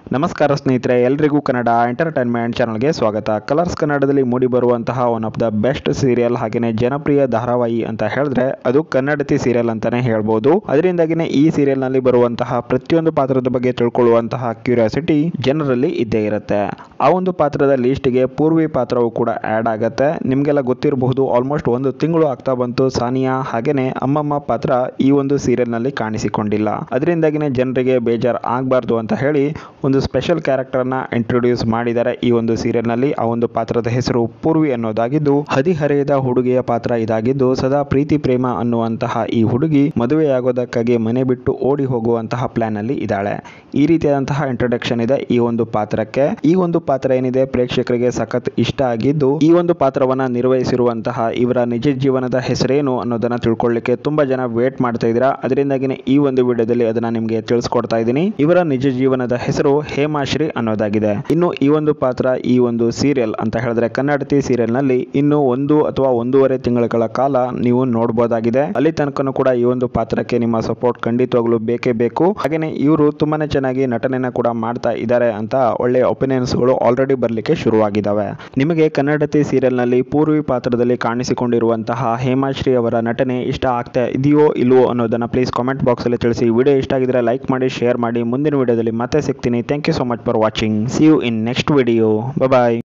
ನಮಸ್ಕಾರ ಸ್ನೇಹಿತರೆ ಎಲ್ರಿಗೂ ಕನ್ನಡ ಎಂಟರ್ಟೈನ್ಮೆಂಟ್ ಚಾನಲ್ಗೆ ಸ್ವಾಗತ ಕಲರ್ಸ್ ಕನ್ನಡದಲ್ಲಿ ಮೂಡಿಬರುವಂತಹ one of the best serial ಹಾಗೆಯೇ ಜನಪ್ರಿಯ ಧಾರಾವಾಹಿ ಅಂತ ಹೇಳಿದ್ರೆ ಅದು ಕನ್ನಡತಿ ಸೀರಿಯಲ್ ಅಂತಾನೆ ಹೇಳ್ಬೋದು ಅದರಿಂದಾಗಿನೇ ಈ ಸೀರಿಯಲ್ ನಲ್ಲಿ ಬರುವಂತಹ ಪ್ರತಿಯೊಂದು ಪಾತ್ರದ ಬಗ್ಗೆ ತಿಳ್ಕೊಳ್ಳುವಂತಹ ಕ್ಯೂರಿಯಾಸಿಟಿ ಜನರಲ್ಲಿ ಇದ್ದೇ ಇರುತ್ತೆ ಆ ಒಂದು ಪಾತ್ರದ ಲೀಸ್ಟ್ಗೆ ಪೂರ್ವಿ ಪಾತ್ರವು ಕೂಡ ಆ್ಯಡ್ ಆಗತ್ತೆ ನಿಮಗೆಲ್ಲ ಗೊತ್ತಿರಬಹುದು ಆಲ್ಮೋಸ್ಟ್ ಒಂದು ತಿಂಗಳು ಆಗ್ತಾ ಬಂತು ಸಾನಿಯಾ ಹಾಗೇನೆ ಅಮ್ಮಮ್ಮ ಪಾತ್ರ ಈ ಒಂದು ಸೀರಿಯಲ್ ನಲ್ಲಿ ಕಾಣಿಸಿಕೊಂಡಿಲ್ಲ ಅದರಿಂದಾಗಿನೇ ಜನರಿಗೆ ಬೇಜಾರ್ ಆಗಬಾರ್ದು ಅಂತ ಹೇಳಿ ಒಂದು ಸ್ಪೆಷಲ್ ಕ್ಯಾರೆಕ್ಟರ್ನ ಇಂಟ್ರೊಡ್ಯೂಸ್ ಮಾಡಿದ್ದಾರೆ ಈ ಒಂದು ಸೀರಿಯಲ್ನಲ್ಲಿ ಆ ಒಂದು ಪಾತ್ರದ ಹೆಸರು ಪೂರ್ವಿ ಅನ್ನೋದಾಗಿದ್ದು ಹದಿಹರೆಯದ ಹುಡುಗಿಯ ಪಾತ್ರ ಇದಾಗಿದ್ದು ಸದಾ ಪ್ರೀತಿ ಪ್ರೇಮ ಅನ್ನುವಂತಹ ಈ ಹುಡುಗಿ ಮದುವೆಯಾಗೋದಕ್ಕಾಗಿ ಮನೆ ಬಿಟ್ಟು ಓಡಿ ಹೋಗುವಂತಹ ಪ್ಲಾನ್ ಅಲ್ಲಿ ಇದ್ದಾಳೆ ಈ ರೀತಿಯಾದಂತಹ ಇಂಟ್ರೊಡಕ್ಷನ್ ಇದೆ ಈ ಒಂದು ಪಾತ್ರಕ್ಕೆ ಈ ಒಂದು ಪಾತ್ರ ಏನಿದೆ ಪ್ರೇಕ್ಷಕರಿಗೆ ಸಖತ್ ಇಷ್ಟ ಆಗಿದ್ದು ಈ ಒಂದು ಪಾತ್ರವನ್ನ ನಿರ್ವಹಿಸಿರುವಂತಹ ಇವರ ನಿಜ ಜೀವನದ ಹೆಸರೇನು ಅನ್ನೋದನ್ನ ತಿಳ್ಕೊಳ್ಳಿಕ್ಕೆ ತುಂಬಾ ಜನ ವೇಟ್ ಮಾಡ್ತಾ ಇದ್ದೀರಾ ಅದರಿಂದಾಗಿನೇ ಈ ಒಂದು ವಿಡಿಯೋದಲ್ಲಿ ಅದನ್ನ ನಿಮಗೆ ತಿಳಿಸ್ಕೊಡ್ತಾ ಇದ್ದೀನಿ ಇವರ ನಿಜ ಜೀವನದ ಹೆಸರು ಹೇಮಾಶ್ರೀ ಅನ್ನೋದಾಗಿದೆ ಇನ್ನು ಈ ಒಂದು ಪಾತ್ರ ಈ ಒಂದು ಸೀರಿಯಲ್ ಅಂತ ಹೇಳಿದ್ರೆ ಕನ್ನಡತಿ ಸೀರಿಯಲ್ ನಲ್ಲಿ ಇನ್ನು ಒಂದು ಅಥವಾ ಒಂದೂವರೆ ತಿಂಗಳ ಕಾಲ ನೀವು ನೋಡಬಹುದಾಗಿದೆ ಅಲ್ಲಿ ತನಕನೂ ಕೂಡ ಈ ಒಂದು ಪಾತ್ರಕ್ಕೆ ನಿಮ್ಮ ಸಪೋರ್ಟ್ ಖಂಡಿತವಾಗ್ಲೂ ಬೇಕೇ ಬೇಕು ಹಾಗೇನೆ ಇವರು ತುಂಬಾನೇ ಚೆನ್ನಾಗಿ ನಟನೆಯನ್ನ ಕೂಡ ಮಾಡ್ತಾ ಇದ್ದಾರೆ ಅಂತ ಒಳ್ಳೆಯ ಒಪಿನಿಯನ್ಸ್ ಗಳು ಆಲ್ರೆಡಿ ಬರ್ಲಿಕ್ಕೆ ಶುರುವಾಗಿದ್ದಾವೆ ನಿಮಗೆ ಕನ್ನಡತಿ ಸೀರಿಯಲ್ ನಲ್ಲಿ ಪೂರ್ವಿ ಪಾತ್ರದಲ್ಲಿ ಕಾಣಿಸಿಕೊಂಡಿರುವಂತಹ ಹೇಮಾಶ್ರೀ ಅವರ ನಟನೆ ಇಷ್ಟ ಆಗ್ತಾ ಇದೆಯೋ ಇಲ್ವೋ ಅನ್ನೋದನ್ನ ಪ್ಲೀಸ್ ಕಾಮೆಂಟ್ ಬಾಕ್ಸ್ ಅಲ್ಲಿ ತಿಳಿಸಿ ವಿಡಿಯೋ ಇಷ್ಟ ಆಗಿದ್ರೆ ಲೈಕ್ ಮಾಡಿ ಶೇರ್ ಮಾಡಿ ಮುಂದಿನ ವಿಡಿಯೋದಲ್ಲಿ ಮತ್ತೆ ಸಿಗ್ತೀನಿ thank you so much for watching see you in next video bye